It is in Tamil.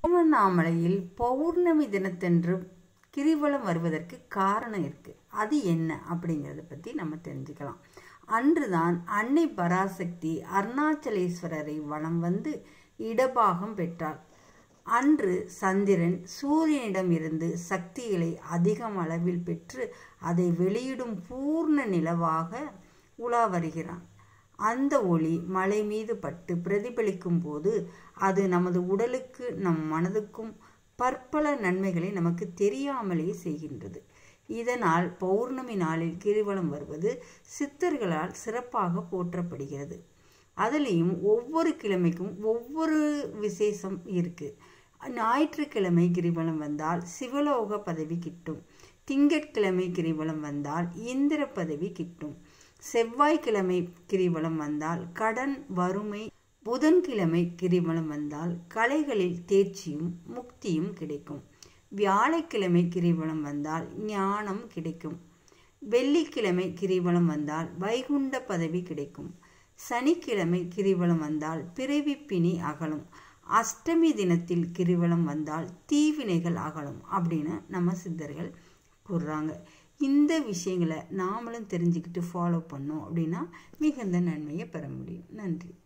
திருவண்ணாமலையில் பௌர்ணமி தினத்தன்று கிரிவலம் வருவதற்கு காரணம் இருக்கு அது என்ன அப்படிங்கிறத பற்றி நம்ம தெரிஞ்சுக்கலாம் அன்றுதான் அன்னை பராசக்தி அருணாச்சலேஸ்வரரை வலம் வந்து இடபாகம் பெற்றாள் அன்று சந்திரன் சூரியனிடம் இருந்து சக்திகளை அதிகம் அளவில் பெற்று அதை வெளியிடும் பூர்ண நிலவாக உலா வருகிறான் அந்த ஒளி மலை மீது பட்டு பிரதிபலிக்கும் போது அது நமது உடலுக்கு நம் மனதுக்கும் பற்பல நன்மைகளை நமக்கு தெரியாமலே செய்கின்றது இதனால் பௌர்ணமி நாளில் கிரிவலம் வருவது சித்தர்களால் சிறப்பாக போற்றப்படுகிறது அதுலேயும் ஒவ்வொரு கிழமைக்கும் ஒவ்வொரு விசேஷம் இருக்கு ஞாயிற்றுக்கிழமை கிரிவலம் வந்தால் சிவலோக பதவி கிட்டும் திங்கட்கிழமை கிரிவலம் வந்தால் இந்திர பதவி கிட்டும் செவ்வாய்க்கிழமை கிரிவலம் வந்தால் கடன் வறுமை புதன்கிழமை கிரிவலம் வந்தால் கலைகளில் தேர்ச்சியும் முக்தியும் கிடைக்கும் வியாழக்கிழமை கிரிவலம் வந்தால் ஞானம் கிடைக்கும் வெள்ளிக்கிழமை கிரிவலம் வந்தால் வைகுண்ட பதவி கிடைக்கும் சனிக்கிழமை கிரிவலம் வந்தால் பிறவி பிணி அகலும் அஷ்டமி தினத்தில் கிரிவலம் வந்தால் தீவினைகள் அகலும் அப்படின்னு நம்ம சித்தர்கள் கூறுறாங்க இந்த விஷயங்களை நாமளும் தெரிஞ்சுக்கிட்டு ஃபாலோ பண்ணோம் அப்படின்னா மிகுந்த நன்மையை பெற முடியும் நன்றி